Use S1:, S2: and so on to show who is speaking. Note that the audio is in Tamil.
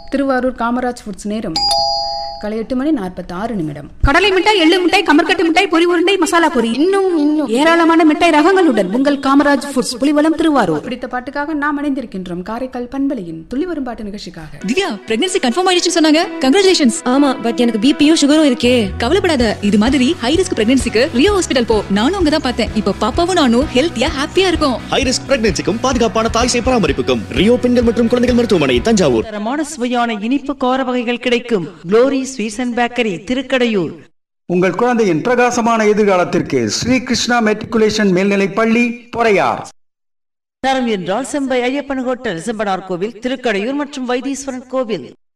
S1: திருவாரூர் காமராஜ் ஃபுட்ஸ் நேரம் காலை எட்டு மணி நாற்பத்தி ஆறு நிமிடம்
S2: கடலை மிட்டாய் எள்ளு மிட்டாய் கமர்கட்டு மிட்டாய் பொரி உருண்டை மசாலா பொரி இன்னும் இன்னும் ஏராளமான மிட்டாய் ரகங்களுடன் உங்கள் காமராஜ் ஃபுட்ஸ் புலிவலம் திருவாரூர்
S1: பிடித்த பாட்டுக்காக நாம் இணைந்திருக்கின்றோம் காரைக்கால் பண்பலையின் துள்ளி வரும் பாட்டு நிகழ்ச்சிக்காக
S3: திவ்யா பிரெக்னன்சி கன்ஃபார்ம் ஆயிடுச்சு சொன்னாங்க கங்க்ராச்சுலேஷன்ஸ்
S4: ஆமா பட் எனக்கு பிபியும் சுகரும் இருக்கே
S3: கவலைப்படாத இது மாதிரி ஹை ரிஸ்க் பிரெக்னன்சிக்கு ரியோ ஹாஸ்பிடல் போ நானும் அங்க தான் பார்த்தேன் இப்போ பாப்பாவும் நானும் ஹெல்த்தியா ஹாப்பியா இருக்கும்
S5: ஹை ரிஸ்க் பிரெக்னன்சிக்கும் பாதுகாப்பான தாய் சேய் பராமரிப்புக்கும் ரியோ பெண்கள் மற்றும் குழந்தைகள் மருத்துவமனை தஞ்சாவூர்
S6: தரமான சுவையான இனிப்பு கார வகைகள் கிடைக்கும் glory sweets and bakery Thirukkadaiyur
S7: உங்கள் குழந்தையின் பிரகாசமான எதிர்காலத்திற்கு ஸ்ரீ கிருஷ்ணா மெட்ரிகுலேஷன் மேல்நிலைப் பள்ளி பொறையார்
S6: தரம் என்றால் செம்பை ஐயப்பன் ஹோட்டல் செம்பனார் கோவில் திருக்கடையூர் மற்றும் வைத்தீஸ்வரன் கோவில்